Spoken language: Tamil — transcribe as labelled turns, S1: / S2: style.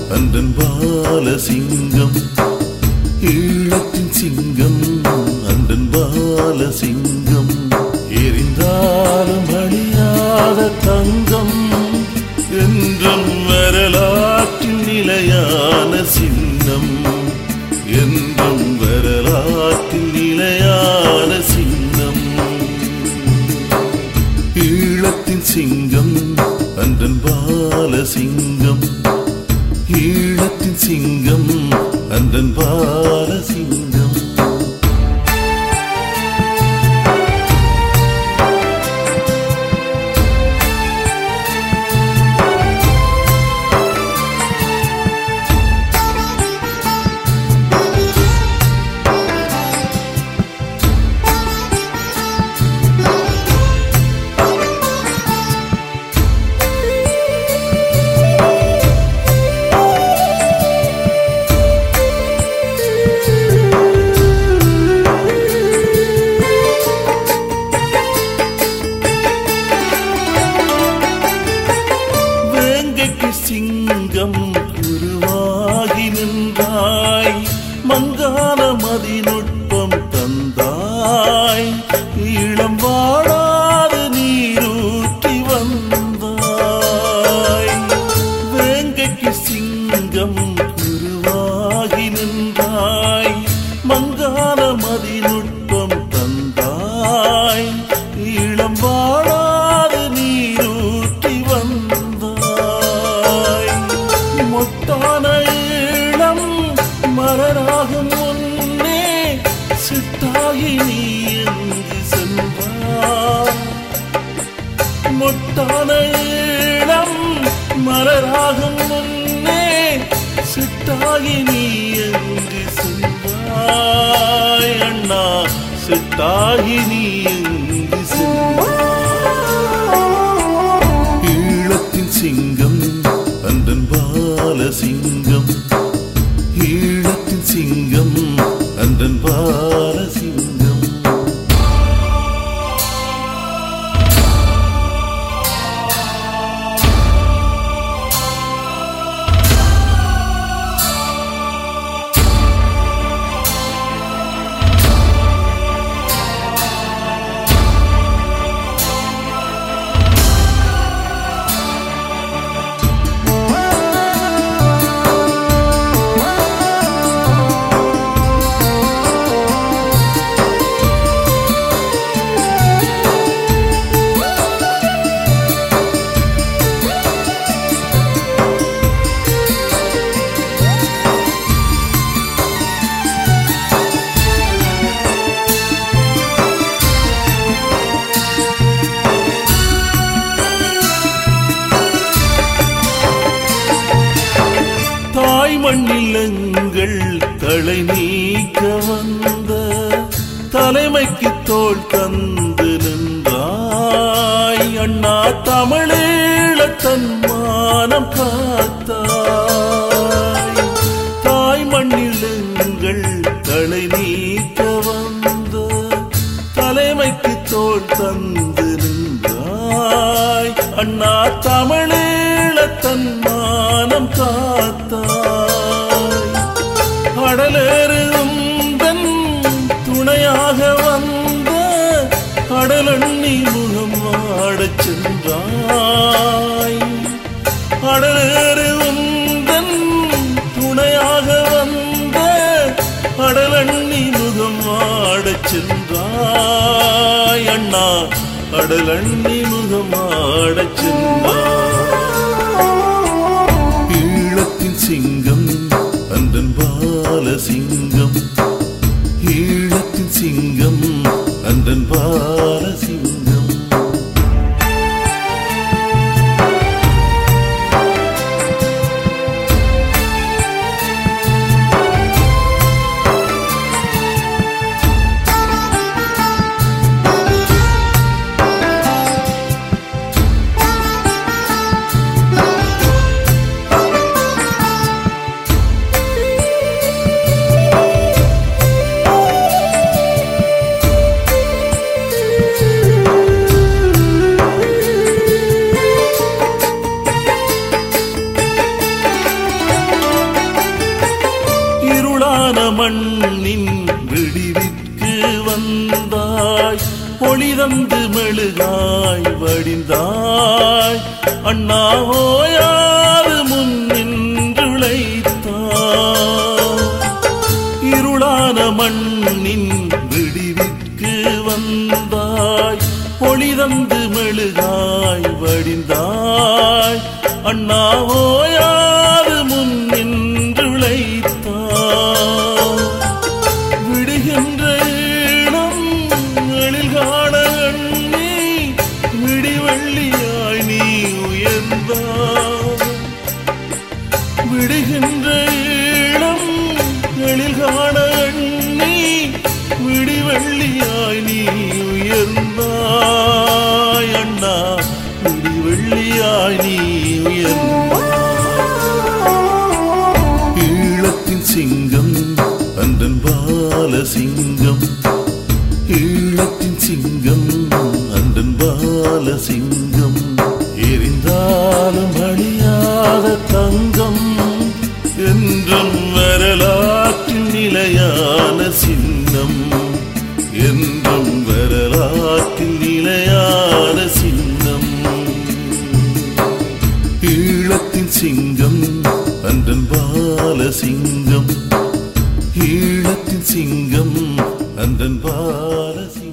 S1: அன்றன் பாலசிங்கம் ஈழத்தின் சிங்கம் அன்றன் பாலசிங்கம் எரிந்தாலும் அழியாத தங்கம் என்றும் வரலாற்றின் நிலையான சின்னம் என்றும் வரலாற்றின் நிலையான சின்னம் ஈழத்தின் சிங்கம் அன்றன் பாலசிங்கம் ஈழத்தின் சிங்கம் அன்றன் பாலசிங்கம் வேங்கைக்கு சிங்கம் உருவாகி நின்றாய் மங்கான மதிநுட்பம் தந்தாய் ஈழம் வாழாது நீரூற்றி வந்தாய் வேங்கைக்கு சிங்கம் உருவாகி நின்றாய் மங்கான மதிநுட்பம் தந்தாய் ஈழம் வாழாது நீரூற்றி வந்தாய் மொட்டான ஈழம் மலராகும் முன்னே சிட்டாகி நீ எங்கு சென்றாய் மொட்டான ஈழம் மலராகும் முன்னே சிட்டாகி நீ எங்கு சென்றாய் அண்ணா சிட்டாகி நீ எங்கு சென்றாய் ஈழத்தின் சிங்கம் அன்றன் பாலசிங்கம் ஈழத்தின் சிங்கம் அன்றன் பாலசிங்கம் தாய் மண்ணில் எங்கள் தலை நீக்க வந்த தலைமைக்கு தோள் தந்து நின்றாய் அண்ணா தமிழீழ தன்மானம் காத்தாய் தாய் மண்ணில் எங்கள் தலை நீக்க வந்த தலைமைக்கு தோள் தந்து நின்றாய் அண்ணா தமிழீழ தன்மானம் காத்தாய் கடலேறு உந்தன் துணையாக வந்த கடலண்ணி முகம் ஆடச் சென்றாய் கடலேறு உந்தன் துணையாக வந்த கடலண்ணி முகம் ஆடச் சென்றாய் அண்ணா கடலண்ணி முகம் ஆடச் சென்றாய் ஈழத்தின் சிங்கம் அன்றன் பாலசிங்கம் ஈழத்தின் சிங்கம் அன்றன் பாலசிங்கம் இருளான மண்ணின் விடிவிற்கு வந்தாய் ஒளி தந்து மெழுகாய் வடிந்தாய் அண்ணா ஓயாது முன்னின்றுழைத்தாய் இருளான மண்ணின் விடிவிற்கு வந்தாய் ஒளி தந்து மெழுகாய் வடிந்தாய் அண்ணா ஓயாது முன்னின்றுழைத்தாய் விடுகின்ற இளம் எழில் காண எண்ணி விடிவெள்ளியாய் நீ உயர்ந்தாய் விடுகின்ற இளம் எழில் காண எண்ணி விடிவெள்ளியாய் நீ உயர்ந்தாய் அண்ணா விடிவெள்ளியாய் நீ உயர்ந்தாய் ஈழத்தின் சிங்கம் அன்றன் பால சிங்கம் ஈழத்தின் சிங்கம் அன்றன் பால சிங்கம் எரிந்தாலும் அழியாத தங்கம் என்றும் வரலாற்றின் நிலையான சின்னம் என்றும் வரலாற்றின் நிலையான சின்னம் ஈழத்தின் சிங்கம் அன்றன் பால சிங்கம் ஈழத்தின் சிங்கம் அன்றன் பால சிங்கம்